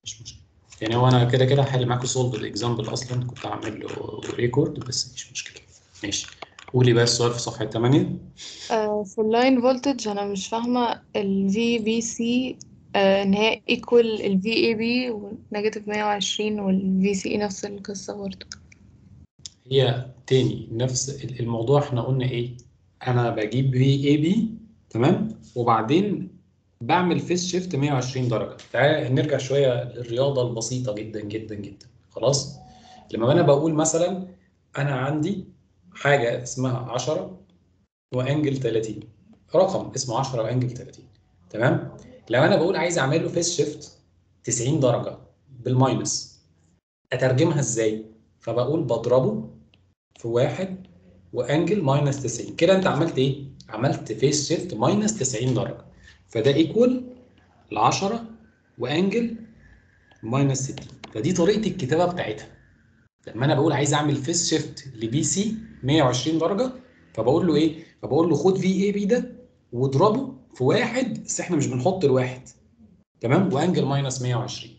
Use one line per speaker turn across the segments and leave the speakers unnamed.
مش مشكله يعني هو انا كده كده هحل معاكم سولف الاكزامبل اصلا كنت هعمل له ريكورد بس مش مشكله ماشي قولي بقى السؤال في صفحه 8
آه، في اللاين فولتج انا مش فاهمه ال VBC آه، ان هي equal ال VAB ونيجاتيف 120 وال VCE نفس القصه برضه
هي تاني نفس الموضوع احنا قلنا ايه انا بجيب في اي بي تمام وبعدين بعمل فيس شيفت 120 درجه تعال نرجع شويه للرياضه البسيطه جدا جدا جدا خلاص لما انا بقول مثلا انا عندي حاجه اسمها 10 وانجل 30 رقم اسمه 10 وانجل 30 تمام لو انا بقول عايز اعمل له فيس شيفت 90 درجه بالماينس اترجمها ازاي فبقول بضربه في واحد وانجل ماينس 90 كده انت عملت ايه عملت فيس شيفت ماينس 90 درجه فده ايكوال ل 10 وانجل ماينس 60 فدي طريقه الكتابه بتاعتها لما انا بقول عايز اعمل فيس شيفت لبي سي 120 درجه فبقول له ايه فبقول له خد في اي بي ده واضربه في واحد بس احنا مش بنحط الواحد تمام وانجل ماينس 120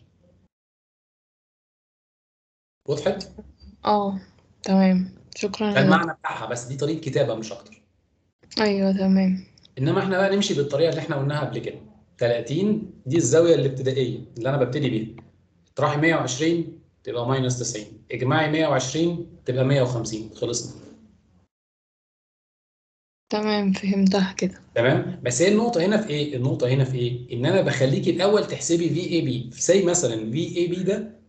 وضحت
اه تمام شكرا
ده
يا
المعنى بتاعها بس دي طريقه كتابه مش اكتر
ايوه تمام
انما احنا بقى نمشي بالطريقه اللي احنا قلناها قبل كده 30 دي الزاويه الابتدائيه اللي انا ببتدي بيها اطرحي 120 تبقى ماينس 90 اجماعي 120 تبقى 150 خلصنا
تمام فهمتها كده
تمام بس هي النقطه هنا في ايه النقطه هنا في ايه ان انا بخليكي الاول تحسبي في اي بي زي مثلا في اي بي ده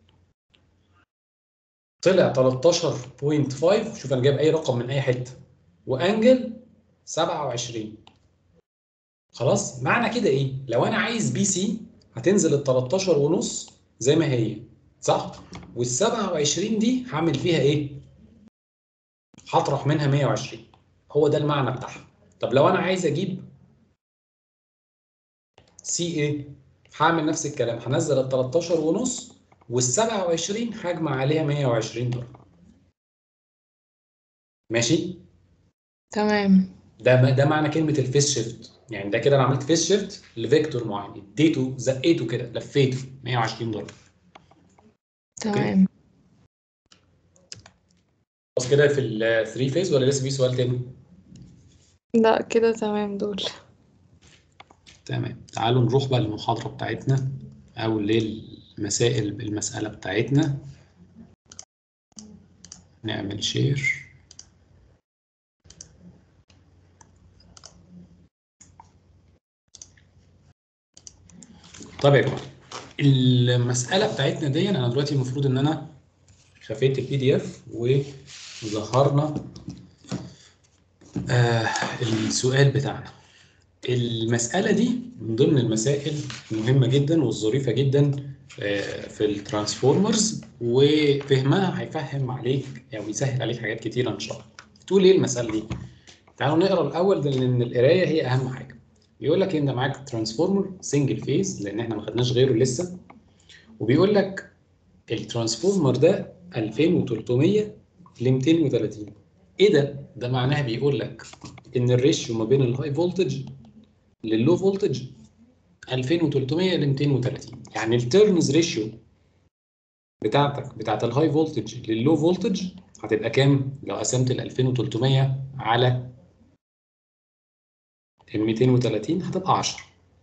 طلع 13.5 شوف انا جايب اي رقم من اي حته وانجل 27 خلاص معنى كده ايه لو انا عايز بي سي هتنزل ال 13 ونص زي ما هي صح وال 27 دي هعمل فيها ايه هطرح منها 120 هو ده المعنى بتاعها طب لو انا عايز اجيب سي ايه هعمل نفس الكلام هنزل ال 13 ونص وال 27 هجمع عليها 120 درجه ماشي
تمام
ده ده معنى كلمه الفيس شيفت يعني ده كده انا عملت فيس شيفت لفيكتور معين اديته زقيته كده لفيته 120 درجه
تمام
خلاص كده في الثري فيز ولا لسه في سؤال تاني؟
لا كده تمام دول
تمام تعالوا نروح بقى للمحاضرة بتاعتنا أو للمسائل المسألة بتاعتنا نعمل شير طب يا جماعة المسألة بتاعتنا دي أنا دلوقتي المفروض إن أنا خفيت البي دي إف وظهرنا آه السؤال بتاعنا المسألة دي من ضمن المسائل المهمة جدا والظريفة جدا آه في الترانسفورمرز وفهمها هيفهم عليك أو يسهل عليك حاجات كتيرة إن شاء الله. تقول إيه المسألة دي؟ تعالوا نقرا الأول ده لأن القراية هي أهم حاجة. بيقول لك أنت معاك ترانسفورمر سنجل فيز لأن إحنا ما خدناش غيره لسه وبيقول لك الترانسفورمر ده 2300 ل 230 ايه ده؟ ده معناها بيقول لك ان الريشيو ما بين الهاي فولتج لللو فولتج 2300 ل 230 يعني التيرنز ريشيو بتاعتك بتاعت الهاي فولتج لللو فولتج هتبقى كام لو قسمت ال 2300 على ال 230 هتبقى 10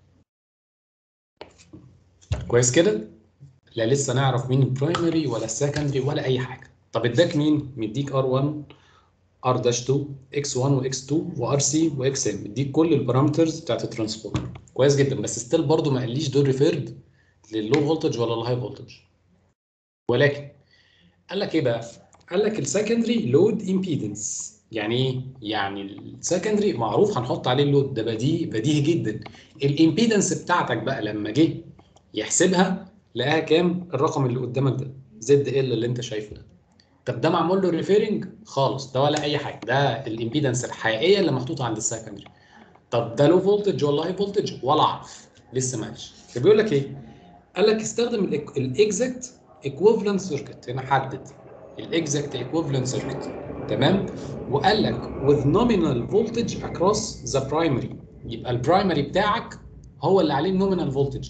كويس كده؟ لا لسه نعرف مين البرايمري ولا السكندري ولا اي حاجه طب اداك مين؟ مديك ار1 R-2 X1 وX2 وRC وXM مديك كل البارامترز بتاعت الترانسفورمر كويس جدا بس ستيل برضو ما قاليش دول ريفيرد لللو فولتج ولا الهاي فولتج ولكن قال لك ايه بقى؟ قال لك السكندري لود امبيدنس يعني ايه؟ يعني السكندري معروف هنحط عليه اللود ده بديهي بديهي جدا الامبيدنس بتاعتك بقى لما جه يحسبها لقاها كام؟ الرقم اللي قدامك ده زد ال اللي انت شايفه ده طب ده معمول له ريفيرنج خالص ده ولا اي حاجه ده الامبيدنس الحقيقيه اللي محطوطه عند السكندري طب ده لو فولتج ولا هاي فولتج ولا اعرف لسه ما قالش فبيقول لك ايه قال لك استخدم الاكزاكت ايكويفالنت سيركت هنا حدد الاكزاكت ايكويفالنت سيركت تمام وقال لك with nominal voltage across the primary يبقى البرايمري بتاعك هو اللي عليه النومينال فولتج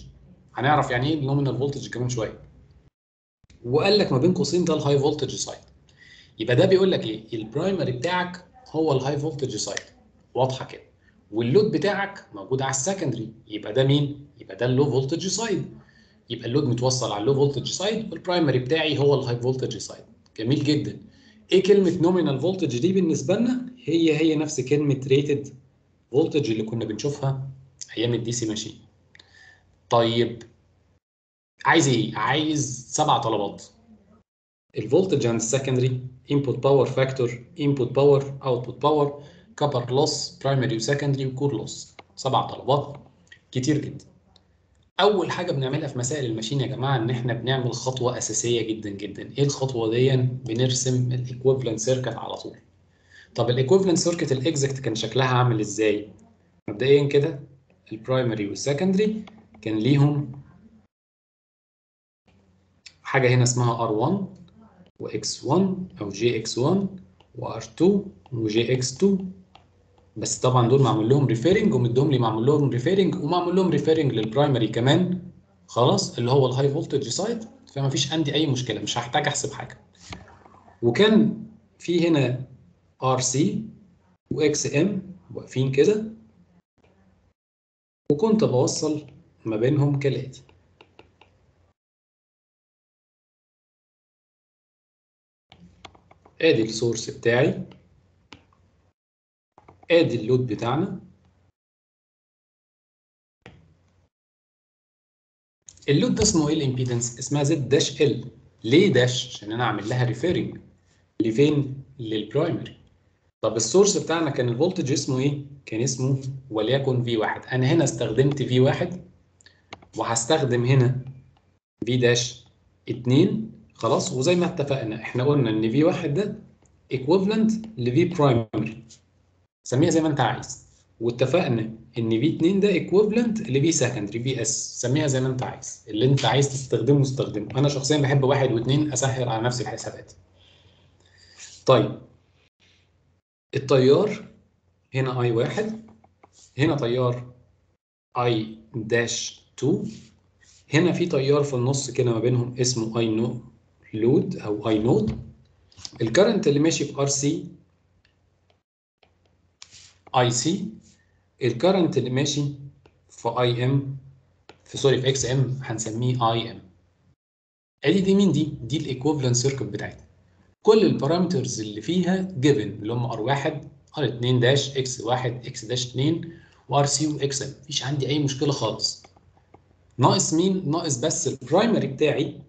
هنعرف يعني ايه النومينال فولتج كمان شويه وقال لك ما بين قوسين ده الهاي فولتج سايد يبقى ده بيقول لك ايه البرايمري بتاعك هو الهاي فولتج سايد واضحه كده واللود بتاعك موجود على السكندري يبقى ده مين يبقى ده اللو فولتج سايد يبقى اللود متوصل على اللو فولتج سايد والبرايمري بتاعي هو الهاي فولتج سايد جميل جدا ايه كلمه نومينال فولتج دي بالنسبه لنا هي هي نفس كلمه ريتد فولتج اللي كنا بنشوفها ايام الدي سي ماشين طيب عايز ايه عايز سبع طلبات الفولتج عند السكندري input power factor input power output power copper loss primary وسكندري وكور لوس سبع طلبات كتير جدا اول حاجه بنعملها في مسائل الماشين يا جماعه ان احنا بنعمل خطوه اساسيه جدا جدا ايه الخطوه دي بنرسم الايكويفالنت سيركت على طول طب الايكويفالنت سيركت الاكزاكت كان شكلها عامل ازاي مبدئيا كده البرايمري والسكندري كان ليهم حاجه هنا اسمها R1 وX1 او JX1 وR2 وJX2 بس طبعا دول معمول لهم ريفيرنج ومدهم لي معمول لهم ريفيرنج ومعمول لهم ريفيرنج للبرايمري كمان خلاص اللي هو الهاي فولتج سايد فما فيش عندي اي مشكله مش هحتاج احسب حاجه وكان في هنا RC وإكس ام واقفين كده وكنت بوصل ما بينهم كالاتي ادي السورس بتاعي ادي اللود بتاعنا اللود ده اسمه ايه الامبيدنس اسمها زد داش ال ليه داش عشان انا اعمل لها ريفيرنج لفين للبرايمري طب السورس بتاعنا كان الفولتج اسمه ايه كان اسمه وليكن في واحد انا هنا استخدمت في واحد وهستخدم هنا في داش 2 خلاص وزي ما اتفقنا احنا قلنا ان في واحد ده ايكويفالنت لفي برايمري سميها زي ما انت عايز واتفقنا ان في 2 ده ايكويفالنت لفي سكندري في اس سميها زي ما انت عايز اللي انت عايز تستخدمه استخدمه انا شخصيا بحب واحد واثنين اسهل على نفسي الحسابات طيب التيار هنا اي واحد هنا تيار اي داش 2 هنا في تيار في النص كده ما بينهم اسمه اي نو لود او اي نود الكرنت اللي ماشي في ار سي اي سي الكرنت اللي ماشي في اي ام في سوري في اكس ام هنسميه اي ام ادي دي مين دي دي الايكوفالنت سيركت بتاعتنا كل البارامترز اللي فيها جيفن اللي هم ار 1 ار 2 داش اكس 1 اكس داش 2 وار سي واكس ام مفيش عندي اي مشكله خالص ناقص مين ناقص بس البرايمري بتاعي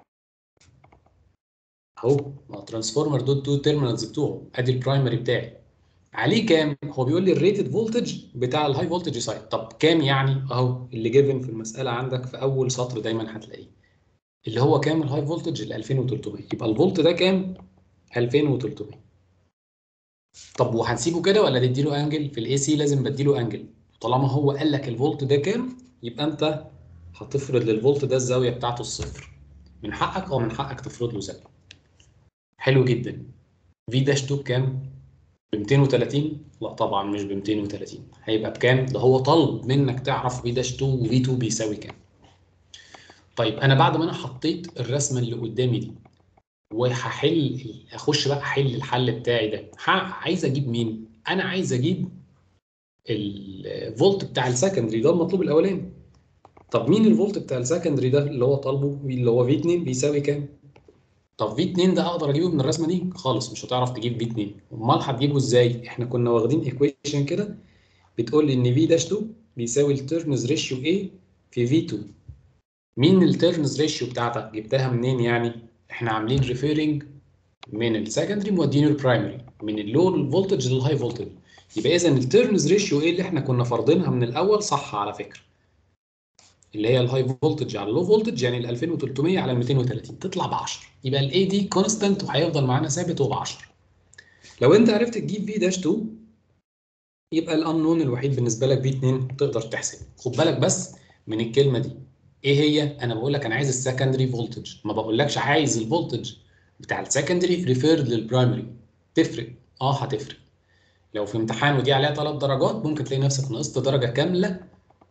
اهو ما ترانسفورمر دوت تو تيرمينالز بتوعه ادي البرايمري بتاعي عليه كام هو بيقول لي الريتد فولتج بتاع الهاي فولتج سايد طب كام يعني اهو اللي جيفن في المساله عندك في اول سطر دايما هتلاقيه اللي هو كام الهاي فولتج ال 2300 يبقى الفولت ده كام 2300 طب وهنسيبه كده ولا نديله انجل في الاي سي لازم بديله انجل طالما هو قال لك الفولت ده كام يبقى انت هتفرض للفولت ده الزاويه بتاعته الصفر من حقك او من حقك تفرض له زاويه حلو جدا في داش 2 بكام ب 230 لا طبعا مش ب 230 هيبقى بكام ده هو طلب منك تعرف في داش 2 وفي 2 بيساوي كام طيب انا بعد ما انا حطيت الرسمه اللي قدامي دي وهحل اخش بقى احل الحل بتاعي ده عايز اجيب مين انا عايز اجيب الفولت بتاع السكندري ده المطلوب الاولاني طب مين الفولت بتاع السكندري ده اللي هو طالبه اللي هو في 2 بيساوي كام طب في 2 ده اقدر اجيبه من الرسمه دي خالص مش هتعرف تجيب في 2 امال هتجيبه ازاي احنا كنا واخدين ايكويشن كده بتقول لي ان في داش 2 بيساوي التيرنز ريشيو A في في 2 مين التيرنز ريشيو بتاعتك جبتها منين يعني احنا عاملين ريفيرنج من السكندري مودينه البرايمري من اللو فولتج للهاي فولتج يبقى اذا التيرنز ريشيو ايه اللي احنا كنا فارضينها من الاول صح على فكره اللي هي الهاي فولتج على اللو فولتج يعني ال 2300 على ال 230 تطلع ب 10 يبقى الاي دي كونستانت وهيفضل معانا ثابت هو ب 10 لو انت عرفت تجيب في داش 2 يبقى الانون الوحيد بالنسبه لك في 2 تقدر تحسبه خد بالك بس من الكلمه دي ايه هي انا بقول لك انا عايز السكندري فولتج ما بقولكش عايز الفولتج بتاع السكندري ريفيرد للبرايمري تفرق اه هتفرق لو في امتحان ودي عليها ثلاث درجات ممكن تلاقي نفسك نقصت درجه كامله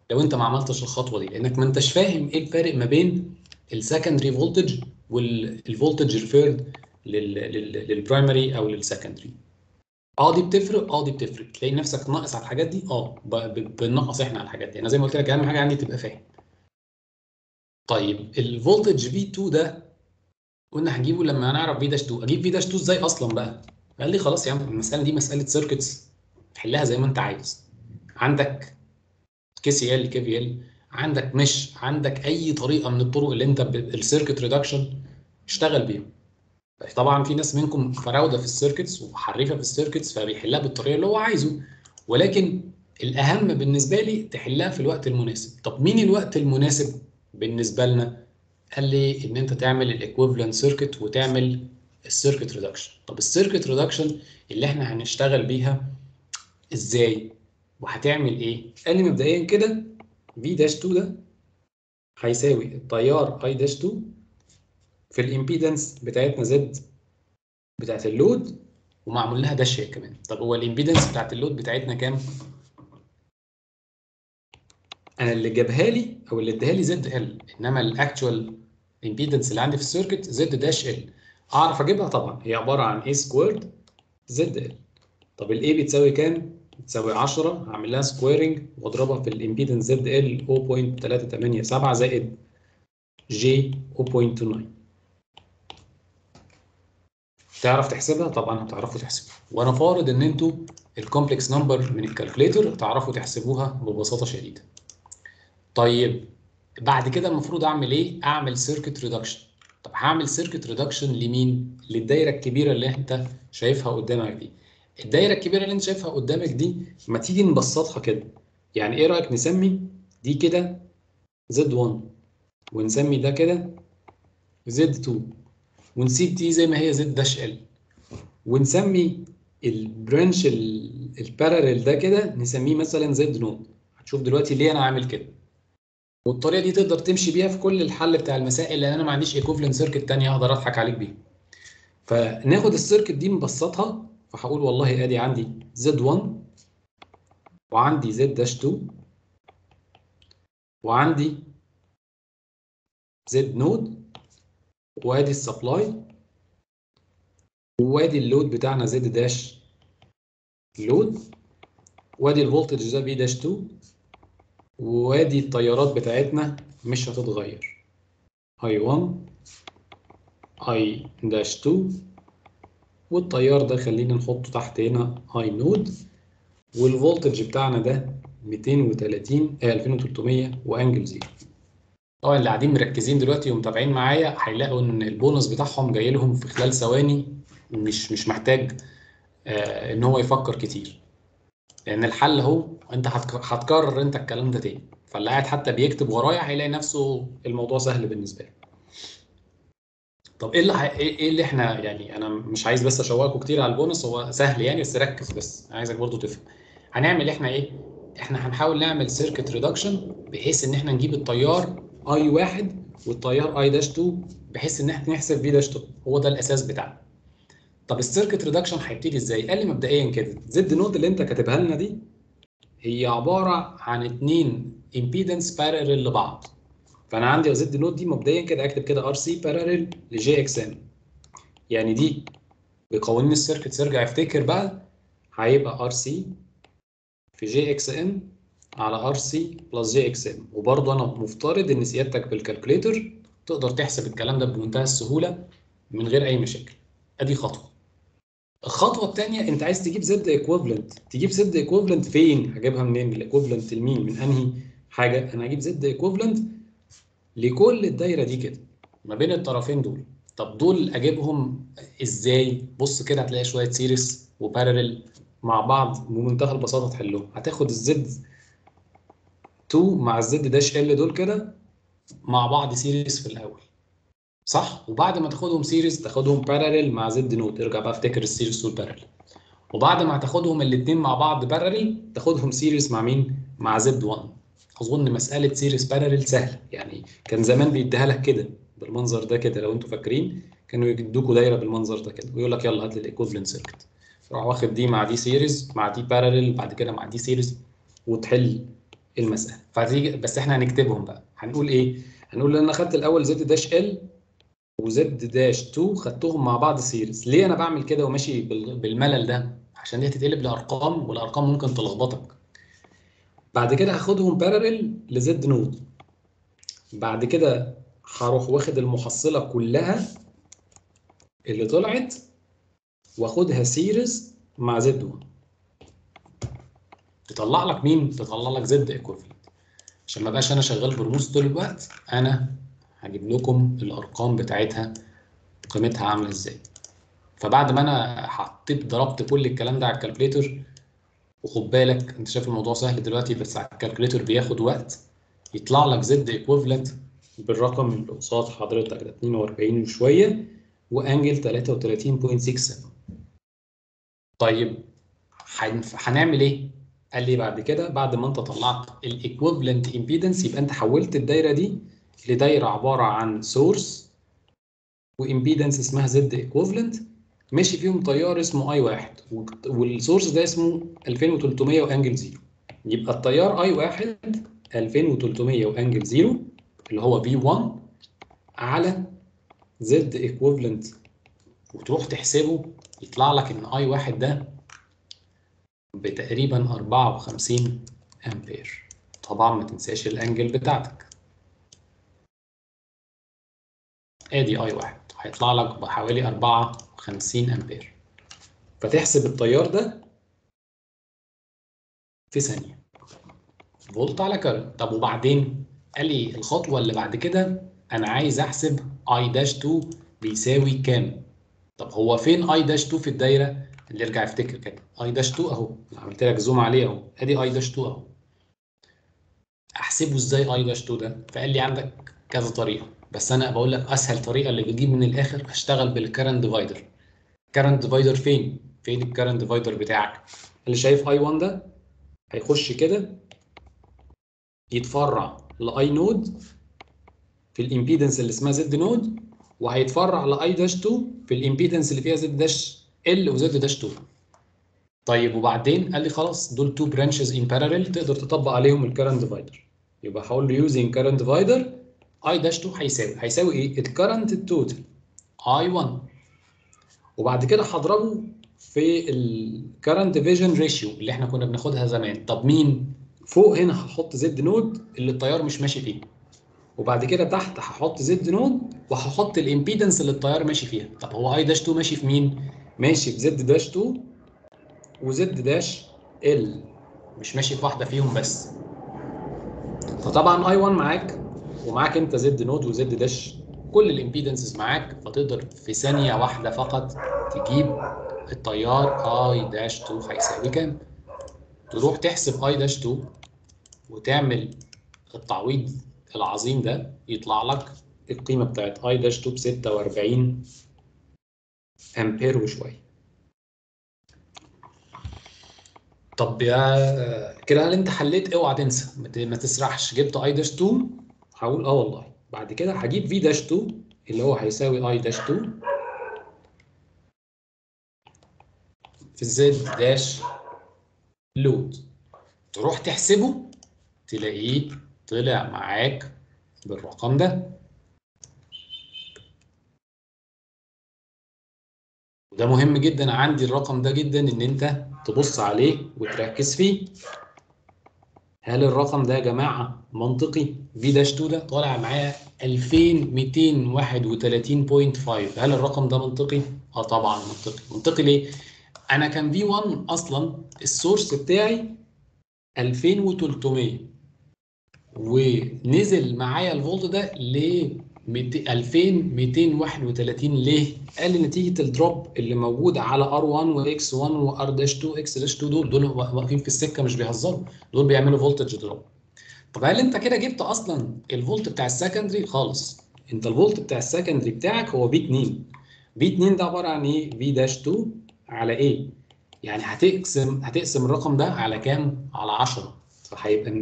لو انت ما عملتش الخطوه دي لانك ما انتش فاهم ايه الفارق ما بين السكندري فولتج والفولتج ريفيرد للبرايمري او للسكندري اه دي بتفرق اه دي بتفرق تلاقي نفسك ناقص على الحاجات دي اه ب- ب- بننقص احنا على الحاجات دي انا زي ما قلت لك اهم حاجه عندي تبقى فاهم طيب الفولتج في 2 ده قلنا هنجيبه لما هنعرف في داش 2 اجيب في داش 2 ازاي اصلا بقى قال لي خلاص يا عم المساله دي مساله سيركتس حلها زي ما انت عايز عندك كي سي ال كي في ال عندك مش عندك اي طريقه من الطرق اللي انت السيركت ريدكشن اشتغل بيهم طبعا في ناس منكم فراوده في السيركتس وحريفه في السيركتس فبيحلها بالطريقه اللي هو عايزه ولكن الاهم بالنسبه لي تحلها في الوقت المناسب طب مين الوقت المناسب بالنسبه لنا قال لي ان انت تعمل الايكويفالنت سيركت وتعمل السيركت ريدكشن طب السيركت ريدكشن اللي احنا هنشتغل بيها ازاي وهتعمل ايه قال لي مبدئيا كده في داش 2 ده هيساوي التيار اي داش 2 في الامبيدنس بتاعتنا زد بتاعت اللود ومعمول لها داش هي كمان طب هو الامبيدنس بتاعت اللود بتاعتنا كام انا اللي جابها لي او اللي اداها لي زد ال انما الاكتوال امبيدنس اللي عندي في السيركت زد داش ال اعرف اجيبها طبعا هي عباره عن اي سكويرد زد ال طب الاي بتساوي كام بتساوي 10 هعمل لها سكويرنج واضربها في الامبيدنس زد ال 0.387 زائد جي 0.29 تعرف تحسبها طبعا هتعرفوا تحسبوها وانا فارض ان انتوا الكومبلكس نمبر من الكالكوليتر تعرفوا تحسبوها ببساطه شديده طيب بعد كده المفروض اعمل ايه اعمل سيركت ريدكشن طب هعمل سيركت ريدكشن لمين للدايره الكبيره اللي انت شايفها قدامك دي الدايره الكبيره اللي انت شايفها قدامك دي ما تيجي نبسطها كده يعني ايه رايك نسمي دي كده زد 1 ونسمي ده كده زد 2 ونسيب دي زي ما هي زد داش ال ونسمي البرانش الباراليل ده كده نسميه مثلا زد نود هتشوف دلوقتي ليه انا عامل كده والطريقه دي تقدر تمشي بيها في كل الحل بتاع المسائل لان انا ما عنديش ايكوفلنت سيركت تانية اقدر اضحك عليك بيها فناخد السيركت دي نبسطها فهقول والله ادي عندي زد 1 وعندي زد داش 2 وعندي زد نود وادي السبلاي وادي اللود بتاعنا زد داش لود وادي الفولتج ده بي داش 2 وادي التيارات بتاعتنا مش هتتغير اي 1 اي داش 2 والتيار ده خلينا نحطه تحت هنا اي نود والفولتج بتاعنا ده 230 آه 2300 وانجل زيرو طبعا اللي قاعدين مركزين دلوقتي ومتابعين معايا هيلاقوا ان البونص بتاعهم جاي لهم في خلال ثواني مش مش محتاج آه ان هو يفكر كتير لان الحل اهو انت هتكرر انت الكلام ده تاني فاللي قاعد حتى بيكتب ورايا هيلاقي نفسه الموضوع سهل بالنسبه له طب ايه اللي ح... ايه اللي احنا يعني انا مش عايز بس اشوقكم كتير على البونص هو سهل يعني بس ركز بس عايزك برضو تفهم هنعمل احنا ايه احنا هنحاول نعمل سيركت ريدكشن بحيث ان احنا نجيب التيار اي واحد والتيار اي داش 2 بحيث ان احنا نحسب في داش 2 هو ده الاساس بتاعنا طب السيركت ريدكشن هيبتدي ازاي قال لي مبدئيا كده زد نود اللي انت كاتبها لنا دي هي عباره عن اتنين امبيدنس بارلل لبعض فانا عندي زد نود دي مبدئيا كده اكتب كده ار سي بارلل لجي اكس ام يعني دي بقوانين السيركت ارجع افتكر بقى هيبقى ار سي في جي اكس ام على ار سي بلس جي اكس ام وبرضه انا مفترض ان سيادتك بالكالكوليتر تقدر تحسب الكلام ده بمنتهى السهوله من غير اي مشاكل ادي خطوه الخطوه الثانيه انت عايز تجيب زد ايكويفالنت تجيب زد ايكويفالنت فين هجيبها منين الايكويفالنت لمين من انهي حاجه انا هجيب زد ايكويفالنت لكل الدايره دي كده ما بين الطرفين دول طب دول اجيبهم ازاي بص كده هتلاقي شويه سيريس وبارلل مع بعض بمنتهى البساطه تحلهم هتاخد الزد 2 مع الزد داش ال دول كده مع بعض سيريس في الاول صح وبعد ما تاخدهم سيريس تاخدهم بارلل مع زد نوت ارجع بقى افتكر السيريس والبارلل وبعد ما تاخدهم الاثنين مع بعض بارلل تاخدهم سيريس مع مين مع زد 1 اظن مساله سيريس بارلل سهله يعني كان زمان بيديها لك كده بالمنظر ده كده لو انتوا فاكرين كانوا يدوكوا دايره بالمنظر ده كده ويقول لك يلا هات لي الايكوفلنت سيركت تروح واخد دي مع دي سيريز مع دي بارلل بعد كده مع دي سيريز وتحل المساله فتيجي بس احنا هنكتبهم بقى هنقول ايه هنقول ان انا خدت الاول زد داش ال وزد داش 2 خدتهم مع بعض سيريز ليه انا بعمل كده وماشي بال- بالملل ده عشان دي هتتقلب لارقام والارقام ممكن تلخبطك بعد كده هاخدهم باراليل لزد نود بعد كده هروح واخد المحصله كلها اللي طلعت واخدها سيريز مع زد 1 تطلع لك مين تطلع لك زد ايكوفلنت عشان ما بقاش انا شغال برموز طول الوقت انا هجيب لكم الارقام بتاعتها قيمتها عامله ازاي فبعد ما انا حطيت ضربت كل الكلام ده على الكالكوليتر وخد بالك انت شايف الموضوع سهل دلوقتي بس على الكالكوليتر بياخد وقت يطلع لك زد ايكوفلنت بالرقم اللي قصاد حضرتك ده 42 وشويه وانجل 33.67 طيب هنف- هنعمل ايه؟ قال لي بعد كده بعد ما انت طلعت الايكوفلنت امبيدنس يبقى انت حولت الدايره دي لدايره عباره عن سورس وامبيدنس اسمها زد ايكوفلنت ماشي فيهم تيار اسمه اي واحد والسورس ده اسمه 2300 وانجل زيرو يبقى التيار اي واحد 2300 وانجل زيرو اللي هو في 1 على زد ايكوفلنت وتروح تحسبه يطلع لك ان اي واحد ده بتقريبا 54 امبير طبعا ما تنساش الانجل بتاعتك ادي اي واحد هيطلع لك بحوالي 54 امبير فتحسب التيار ده في ثانيه فولت على كارنت طب وبعدين قال لي الخطوه اللي بعد كده انا عايز احسب اي داش 2 بيساوي كام طب هو فين اي داش 2 في الدايره اللي يرجع يفتكر كده اي داش 2 اهو عملت لك زوم عليه اهو ادي اي داش 2 اهو احسبه ازاي اي داش 2 ده فقال لي عندك كذا طريقه بس انا بقول لك اسهل طريقه اللي بتجيب من الاخر اشتغل بالكرنت ديفايدر كرنت ديفايدر فين فين الكرنت ديفايدر بتاعك اللي شايف اي 1 ده هيخش كده يتفرع لاي نود في الامبيدنس اللي اسمها زد نود وهيتفرع لاي داش 2 في الامبيدنس اللي فيها زد داش ال وزد داش 2 طيب وبعدين قال لي خلاص دول تو برانشز ان باراليل تقدر تطبق عليهم الكرنت ديفايدر يبقى هقول له يوزنج كرنت ديفايدر اي داش 2 هيساوي هيساوي ايه الكرنت التوتال اي 1 وبعد كده هضربه في الكرنت ديفيجن ريشيو اللي احنا كنا بناخدها زمان طب مين فوق هنا هحط زد نود اللي التيار مش ماشي فيه وبعد كده تحت هحط زد نود وهحط الامبيدنس اللي التيار ماشي فيها طب هو اي داش 2 ماشي في مين ماشي في زد داش 2 وزد داش ال مش ماشي في واحده فيهم بس فطبعا اي 1 معاك ومعاك انت زد نود وزد داش كل الامبيدنسز معاك فتقدر في ثانيه واحده فقط تجيب التيار اي داش 2 هيساوي كام تروح تحسب اي داش 2 وتعمل التعويض العظيم ده يطلع لك القيمه بتاعت اي داش 2 ب 46 امبير وشويه طب يا كده هل انت حليت اوعى تنسى ما ت- ما تسرحش جبت اي داش 2 هقول اه والله بعد كده هجيب في داش 2 اللي هو هيساوي اي داش 2 في زد داش لود تروح تحسبه تلاقيه طلع معاك بالرقم ده وده مهم جدا عندي الرقم ده جدا ان انت تبص عليه وتركز فيه هل الرقم ده يا جماعه منطقي في داش 2 ده طالع معايا 2231.5 هل الرقم ده منطقي اه طبعا منطقي منطقي ليه انا كان في 1 اصلا السورس بتاعي 2300 ونزل معايا الفولت ده ل 2231 ليه؟ قال لي نتيجه الدروب اللي موجود على ار 1 واكس 1 وار داش 2 اكس داش 2 دول دول واقفين في السكه مش بيهزروا دول بيعملوا فولتج دروب. طب هل انت كده جبت اصلا الفولت بتاع السكندري خالص؟ انت الفولت بتاع السكندري بتاعك هو في 2 في 2 ده عباره عن ايه؟ في داش 2 على ايه؟ يعني هتقسم هتقسم الرقم ده على كام؟ على 10 فهيبقى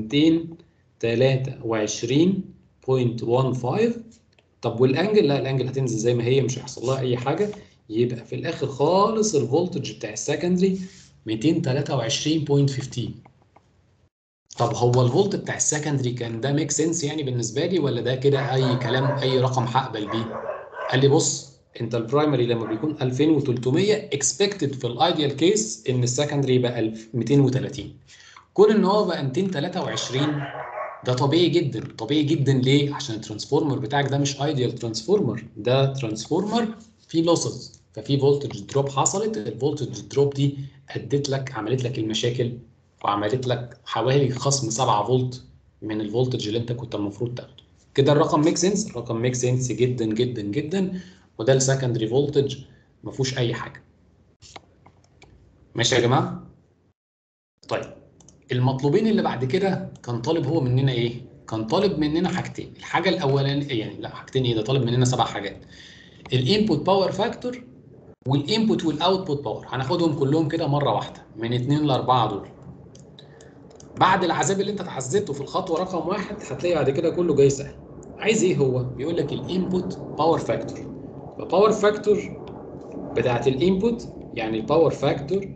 223.15 طب والانجل لا الانجل هتنزل زي ما هي مش هيحصل لها اي حاجه يبقى في الاخر خالص الفولتج بتاع السكندري 223.15 طب هو الفولت بتاع السكندري كان ده ميك سنس يعني بالنسبه لي ولا ده كده اي كلام اي رقم هقبل بيه قال لي بص انت البرايمري لما بيكون 2300 اكسبكتد في الايديال كيس ان السكندري يبقى 1230 كون ان هو بقى 223 ده طبيعي جدا طبيعي جدا ليه عشان الترانسفورمر بتاعك ده مش ايديال ترانسفورمر ده ترانسفورمر فيه لوسز ففي فولتج دروب حصلت الفولتج دروب دي ادت لك عملت لك المشاكل وعملت لك حوالي خصم 7 فولت من الفولتج اللي انت كنت المفروض تاخده كده الرقم ميك سنس الرقم ميك سنس جدا جدا جدا وده السكندري فولتج ما فيهوش اي حاجه ماشي يا جماعه طيب المطلوبين اللي بعد كده كان طالب هو مننا ايه كان طالب مننا حاجتين الحاجه الاولانيه يعني لا حاجتين ايه ده طالب مننا سبع حاجات الانبوت باور فاكتور والانبوت والاوتبوت باور هناخدهم كلهم كده مره واحده من 2 ل 4 دول بعد العذاب اللي انت اتعذبته في الخطوه رقم واحد هتلاقي بعد كده كله جاي سهل عايز ايه هو بيقول لك الانبوت باور فاكتور الباور فاكتور بتاعت الانبوت يعني الباور فاكتور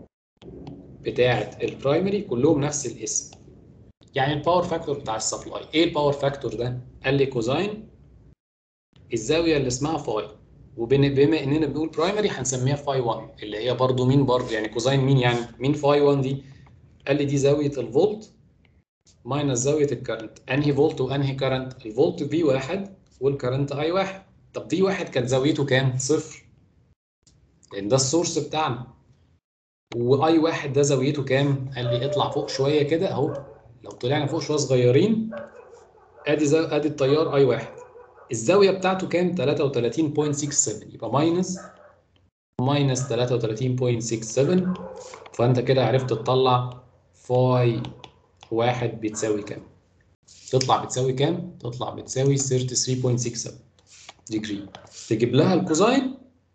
بتاعت البرايمري كلهم نفس الاسم يعني الباور فاكتور بتاع السبلاي ايه الباور فاكتور ده قال لي كوزاين الزاويه اللي اسمها فاي وبما اننا بنقول برايمري هنسميها فاي 1 اللي هي برضو مين برضو يعني كوزاين مين يعني مين فاي 1 دي قال لي دي زاويه الفولت ماينس زاويه الكرنت انهي فولت وانهي كرنت الفولت في 1 والكرنت اي 1 طب في 1 كانت زاويته كام صفر لان ده السورس بتاعنا واي 1 ده زاويته كام قال لي اطلع فوق شويه كده اهو لو طلعنا فوق شويه صغيرين ادي زي ادي التيار اي 1 الزاويه بتاعته كام 33.67 يبقى ماينس ماينس 33.67 فانت كده عرفت تطلع فاي واحد بتساوي كام تطلع بتساوي كام تطلع بتساوي 33.67 ديجري تجيب لها الكوزاين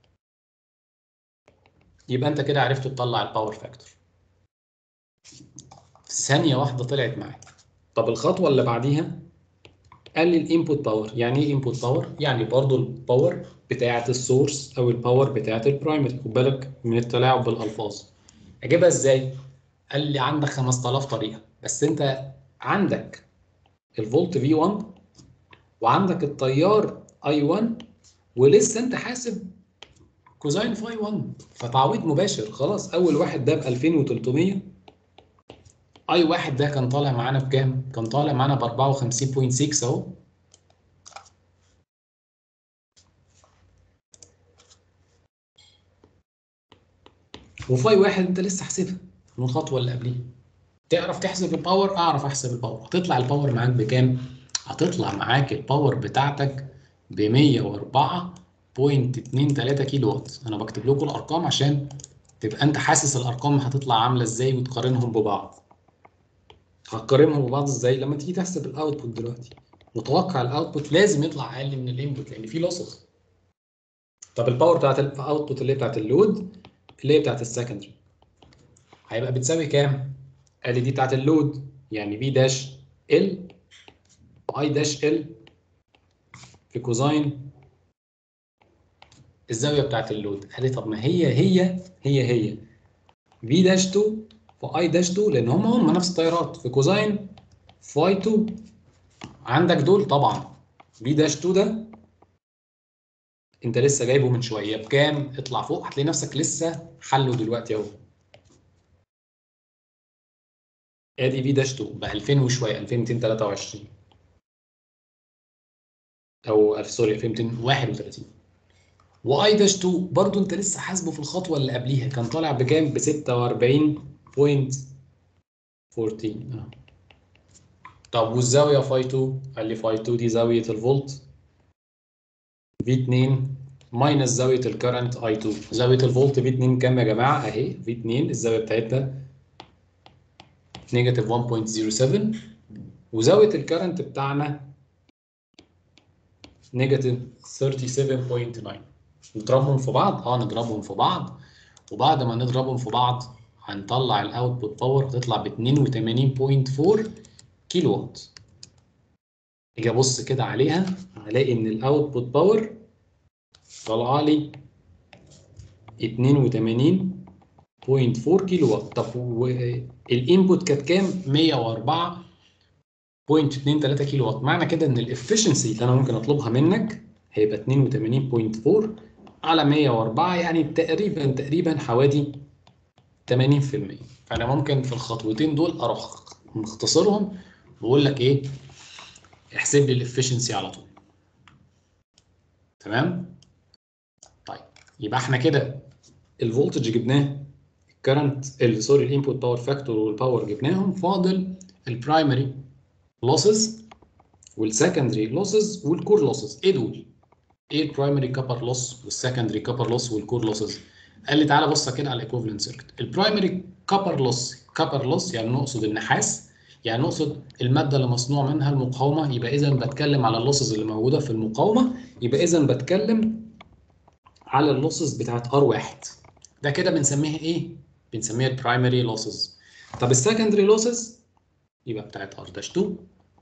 يبقى انت كده عرفت تطلع الباور فاكتور في ثانيه واحده طلعت معاك طب الخطوه اللي بعديها قال لي الانبوت باور يعني ايه انبوت باور يعني برضو الباور بتاعه السورس او الباور بتاعه البرايمري خد بالك من التلاعب بالالفاظ اجيبها ازاي قال لي عندك 5000 طريقه بس انت عندك الفولت في 1 وعندك التيار اي 1 ولسه انت حاسب كوزاين فاي 1 فتعويض مباشر خلاص اول واحد ده ب 2300 اي واحد ده كان طالع معانا بكام؟ كان طالع معانا ب 54.6 اهو وفاي واحد انت لسه حاسبها من الخطوه اللي قبليها تعرف تحسب الباور اعرف احسب الباور هتطلع الباور معاك بكام؟ هتطلع معاك الباور بتاعتك ب 104.23 كيلو وات انا بكتب لكم الارقام عشان تبقى انت حاسس الارقام هتطلع عامله ازاي وتقارنهم ببعض هتقارنهم ببعض ازاي لما تيجي تحسب الاوتبوت دلوقتي متوقع الاوتبوت لازم يطلع اقل من الانبوت لان في لوسز طب الباور بتاعت الاوتبوت اللي هي بتاعت اللود اللي هي بتاعت السكندري هيبقى بتساوي كام؟ قال لي دي بتاعت اللود يعني بي داش ال اي داش ال في كوزاين الزاويه بتاعت اللود قال لي طب ما هي هي هي هي في داش 2 في اي داش 2 لان هم هم نفس التيارات في كوزاين فاي 2 عندك دول طبعا في داش 2 ده انت لسه جايبه من شويه بكام اطلع فوق هتلاقي نفسك لسه حله دلوقتي اهو ادي في داش 2 ب 2000 وشويه 2223 او سوري 2231 واي داش 2 برضه انت لسه حاسبه في الخطوه اللي قبليها كان طالع بكام ب 46.14 اه طب والزاويه فاي 2 قال لي فاي 2 دي زاويه الفولت في 2 ماينس زاويه الكرنت اي 2 زاويه الفولت في 2 كام يا جماعه اهي في 2 الزاويه بتاعتها نيجاتيف 1.07 وزاويه الكرنت بتاعنا نيجاتيف 37.9 نضربهم في بعض اه نضربهم في بعض وبعد ما نضربهم في بعض هنطلع الاوتبوت باور تطلع ب 82.4 كيلو وات اجي ابص كده عليها هلاقي ان الاوتبوت باور طالعه لي 0.4 كيلو وات طب والانبوت كانت كام 104.23 كيلو وات معنى كده ان الافشنسي اللي انا ممكن اطلبها منك هيبقى 82.4 على 104 يعني تقريبا تقريبا حوالي 80% فانا ممكن في الخطوتين دول اروح مختصرهم بقول لك ايه احسب لي الافشنسي على طول تمام طيب يبقى احنا كده الفولتج جبناه الكرنت سوري الانبوت باور فاكتور والباور جبناهم فاضل البرايمري لوسز والسكندري لوسز والكور لوسز ايه دول؟ ايه البرايمري كابر لوس والسكندري كابر لوس والكور لوسز؟ قال لي تعالى بص كده على الايكوفلنت سيركت البرايمري كابر لوس كابر لوس يعني نقصد النحاس يعني نقصد الماده اللي مصنوع منها المقاومه يبقى اذا بتكلم على اللوسز اللي موجوده في المقاومه يبقى اذا بتكلم على اللوسز بتاعت ار واحد ده كده بنسميها ايه؟ بنسميها البرايمري لوسز طب السكندري لوسز يبقى بتاعت ار داش 2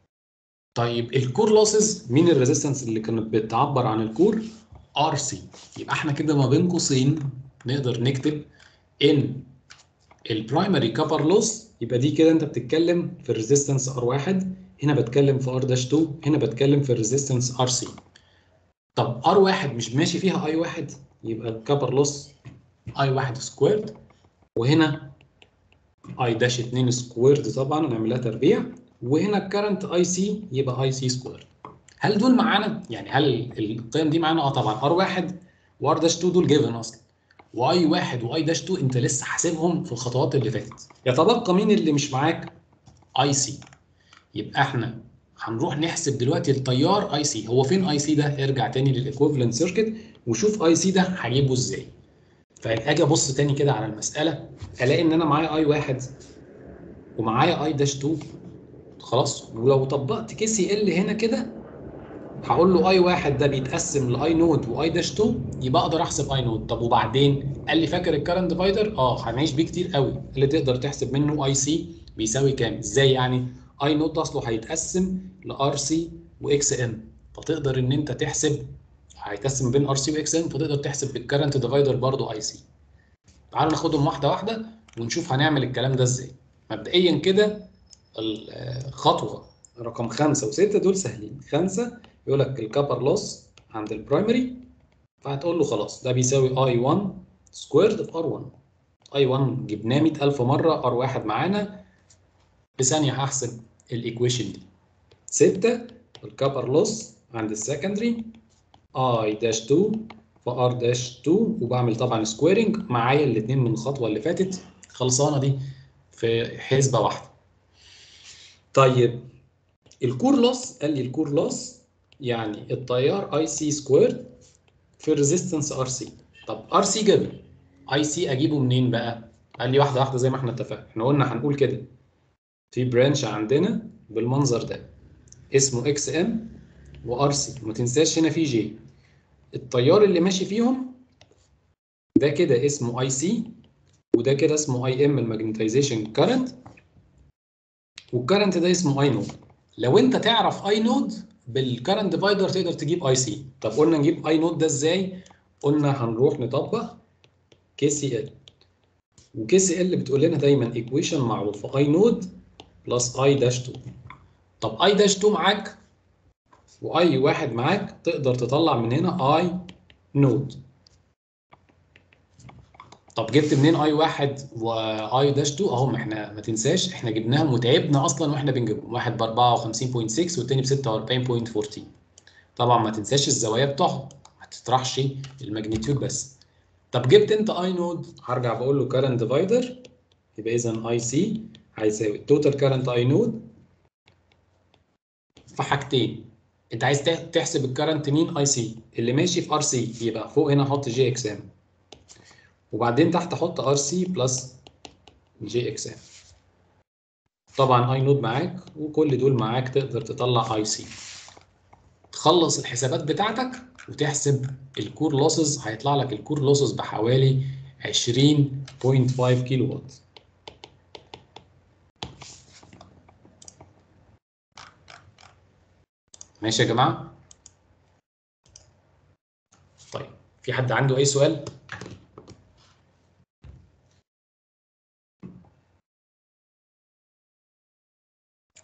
طيب الكور لوسز مين الريزيستنس اللي كانت بتعبر عن الكور؟ ار سي يبقى احنا كده ما بين قوسين نقدر نكتب ان البرايمري كابر لوس يبقى دي كده انت بتتكلم في الريزيستنس ار واحد هنا بتكلم في ار داش 2 هنا بتكلم في الريزيستنس ار سي طب ار واحد مش ماشي فيها اي واحد يبقى الكابر لوس اي واحد سكويرد وهنا اي داش 2 سكويرد طبعا نعملها تربيع وهنا الكرنت اي سي يبقى اي سي سكويرد هل دول معانا يعني هل القيم دي معانا اه طبعا ار واحد وار داش 2 دول جيفن اصلا واي واحد واي داش 2 انت لسه حاسبهم في الخطوات اللي فاتت يتبقى مين اللي مش معاك اي سي يبقى احنا هنروح نحسب دلوقتي التيار اي سي هو فين اي سي ده ارجع تاني للايكوفالنت سيركت وشوف اي سي ده هجيبه ازاي فاجي ابص تاني كده على المساله الاقي ان انا معايا اي واحد ومعايا اي داش 2 خلاص ولو طبقت كي سي ال هنا كده هقول له اي واحد ده بيتقسم لاي نود واي داش 2 يبقى اقدر احسب اي نود طب وبعدين قال لي فاكر الكرنت ديفايدر اه هنعيش بيه كتير قوي اللي تقدر تحسب منه اي سي بيساوي كام ازاي يعني اي نود اصله هيتقسم لار سي واكس ام فتقدر ان انت تحسب هيتقسم بين ار سي واكس ام فتقدر تحسب بالكرنت ديفايدر برضه اي سي تعالوا ناخدهم واحده واحده ونشوف هنعمل الكلام ده ازاي مبدئيا كده الخطوه رقم خمسة وستة دول سهلين خمسة يقول لك الكابر لوس عند البرايمري فهتقول له خلاص ده بيساوي اي 1 سكويرد في ار 1 اي 1 جبناه 100000 مره ار 1 معانا بثانيه هحسب الايكويشن دي 6 الكابر لوس عند السكندري اي داش 2 في ار داش 2 وبعمل طبعا سكويرنج معايا الاثنين من الخطوه اللي فاتت خلصانه دي في حسبه واحده طيب الكور لوس قال لي الكور لوس يعني التيار اي سي سكويرد في الريزيستنس ار سي طب ار سي جبل اي سي اجيبه منين بقى قال لي واحده واحده زي ما احنا اتفقنا احنا قلنا هنقول كده في برانش عندنا بالمنظر ده اسمه اكس ام وار سي وما تنساش هنا في جي التيار اللي ماشي فيهم ده كده اسمه اي سي وده كده اسمه اي ام الماجنتايزيشن كارنت والكرنت ده اسمه اي نود لو انت تعرف اي نود بالكرنت ديفايدر تقدر تجيب اي سي طب قلنا نجيب اي نود ده ازاي قلنا هنروح نطبق كي سي ال وكي سي ال بتقول لنا دايما ايكويشن معروفه اي نود بلس اي داش 2 طب اي داش 2 معاك واي واحد معاك تقدر تطلع من هنا اي نود طب جبت منين اي واحد واي داش 2 اهم احنا ما تنساش احنا جبناهم وتعبنا اصلا واحنا بنجيبهم واحد ب 54.6 والتاني ب 46.14 طبعا ما تنساش الزوايا بتوعهم ما تطرحش الماجنتيود بس طب جبت انت اي نود هرجع بقول له كارنت ديفايدر يبقى اذا اي سي هيساوي التوتال كارنت اي نود في حاجتين انت عايز تحسب الكارنت مين اي سي اللي ماشي في ار سي يبقى فوق هنا حط جي اكس ام وبعدين تحت احط ار سي بلس جي اكس ام طبعا اي نود معاك وكل دول معاك تقدر تطلع اي سي تخلص الحسابات بتاعتك وتحسب الكور لوسز هيطلع لك الكور لوسز بحوالي 20.5 كيلو وات ماشي يا جماعه طيب في حد عنده اي سؤال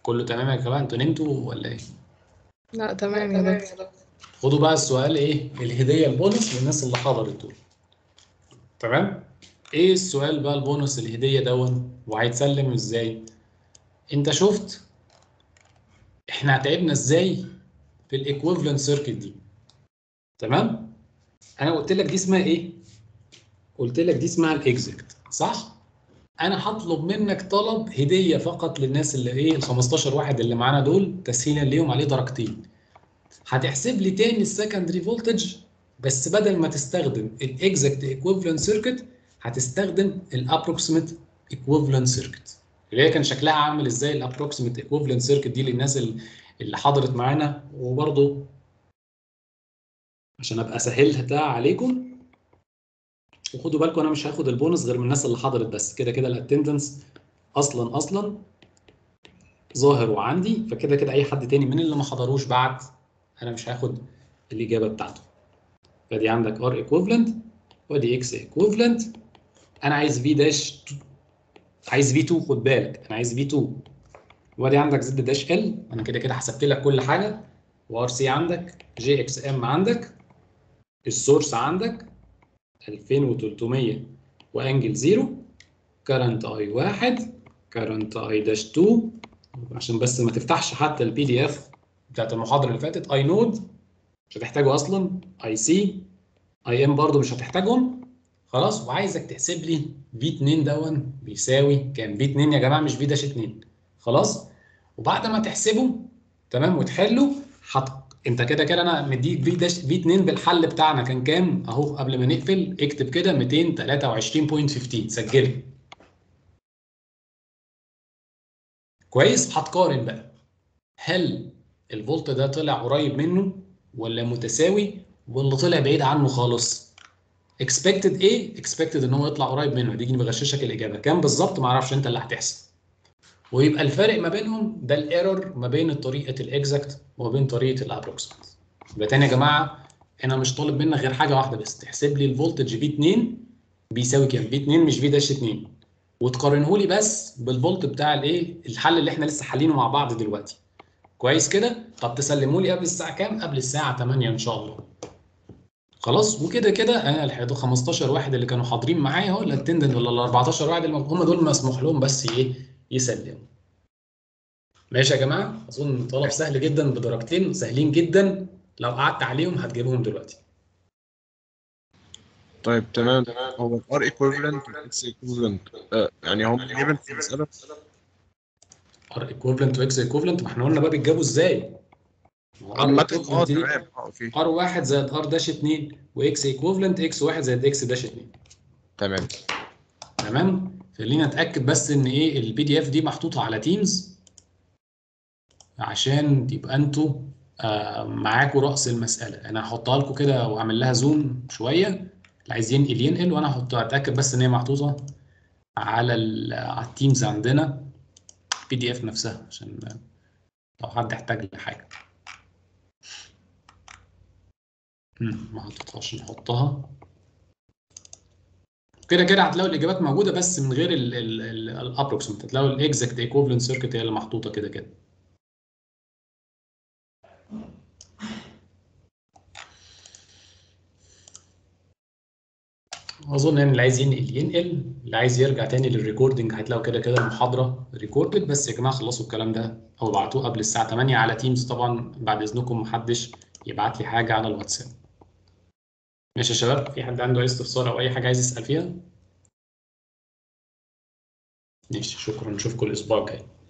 كله تمام يا جماعه انتوا نمتوا ولا ايه
لا تمام يا دكتور
خدوا بقى السؤال ايه الهديه البونص للناس اللي حضرت دول تمام ايه السؤال بقى البونص الهديه دون وهيتسلم ازاي انت شفت احنا تعبنا ازاي في الايكويفالنت سيركت دي تمام انا قلت لك دي اسمها ايه قلت لك دي اسمها الاكزيكت صح انا هطلب منك طلب هديه فقط للناس اللي ايه ال 15 واحد اللي معانا دول تسهيلا ليهم عليه درجتين هتحسب لي تاني السكندري فولتج بس بدل ما تستخدم الاكزاكت ايكويفالنت سيركت هتستخدم الابروكسيمت ايكويفالنت سيركت اللي هي كان شكلها عامل ازاي الابروكسيمت ايكويفالنت سيركت دي للناس اللي حضرت معانا وبرضه عشان ابقى سهلتها عليكم وخدوا بالكم انا مش هاخد البونص غير من الناس اللي حضرت بس كده كده الاتندنس اصلا اصلا ظاهر وعندي فكده كده اي حد تاني من اللي ما حضروش بعد انا مش هاخد الاجابه بتاعته فدي عندك ار ايكويفالنت ودي اكس ايكويفالنت انا عايز في داش عايز في 2 خد بالك انا عايز في 2 وادي عندك زد داش ال انا كده كده حسبت لك كل حاجه وار سي عندك جي اكس ام عندك السورس عندك 2300 وانجل 0 كرنت اي 1 كرنت اي داش 2 عشان بس ما تفتحش حتى البي دي اف بتاعت المحاضره اللي فاتت اي نود مش هتحتاجه اصلا اي سي اي ام برضو مش هتحتاجهم خلاص وعايزك تحسب لي في 2 دون بيساوي كام في 2 يا جماعه مش في داش 2 خلاص وبعد ما تحسبه تمام وتحله حط انت كده كده انا مديك في داش في 2 بالحل بتاعنا كان كام اهو قبل ما نقفل اكتب كده 223.15 سجلي كويس هتقارن بقى هل الفولت ده طلع قريب منه ولا متساوي ولا طلع بعيد عنه خالص expected ايه expected ان هو يطلع قريب منه دي بغششك الاجابه كام بالظبط ما اعرفش انت اللي هتحسب ويبقى الفارق ما بينهم ده الايرور ما بين طريقه الاكزاكت وما بين طريقه الابروكسيمت يبقى تاني يا جماعه انا مش طالب منك غير حاجه واحده بس تحسب لي الفولتج في 2 بيساوي كام في 2 مش في داش 2 وتقارنه لي بس بالفولت بتاع الايه الحل اللي احنا لسه حالينه مع بعض دلوقتي كويس كده طب تسلموا لي قبل الساعه كام قبل الساعه 8 ان شاء الله خلاص وكده كده انا ال 15 واحد اللي كانوا حاضرين معايا اهو الاتندنت ولا ال 14 واحد اللي هم دول مسموح لهم بس ايه يسلموا ماشي يا جماعه اظن طلب سهل جدا بدرجتين سهلين جدا لو قعدت عليهم هتجيبهم دلوقتي
طيب تمام هو الار ايكويفالنت والاكس ايكويفالنت يعني هم جيبن في المساله
ار ايكوفلنت واكس ايكوفلنت ما احنا قلنا بقى بيتجابوا ازاي
عامة اه تمام اه اوكي
ار 1 زائد ار داش 2 واكس ايكوفلنت اكس 1 زائد اكس داش 2
تمام
تمام خلينا نتاكد بس ان ايه البي دي اف دي محطوطه على تيمز عشان تبقى انتوا آه معاكوا راس المساله انا هحطها لكم كده واعمل لها زوم شويه اللي عايز ينقل ينقل وانا هحطها اتاكد بس ان هي محطوطه على على التيمز عندنا بي دي اف نفسها عشان لو حد احتاج لحاجه ما حطيتهاش نحطها كده كده هتلاقوا الاجابات موجوده بس من غير الابروكسيمت هتلاقوا الاكزاكت ايكوفلنت سيركت هي اللي محطوطه كده كده اظن ان اللي عايز ينقل ينقل اللي عايز يرجع تاني للريكوردنج هتلاقوا كده كده المحاضره ريكوردد بس يا جماعه خلصوا الكلام ده او ابعتوه قبل الساعه 8 على تيمز طبعا بعد اذنكم محدش يبعت لي حاجه على الواتساب ماشي يا شباب في حد عنده اي استفسار او اي حاجه عايز يسال فيها ماشي شكرا نشوفكم الاسبوع الجاي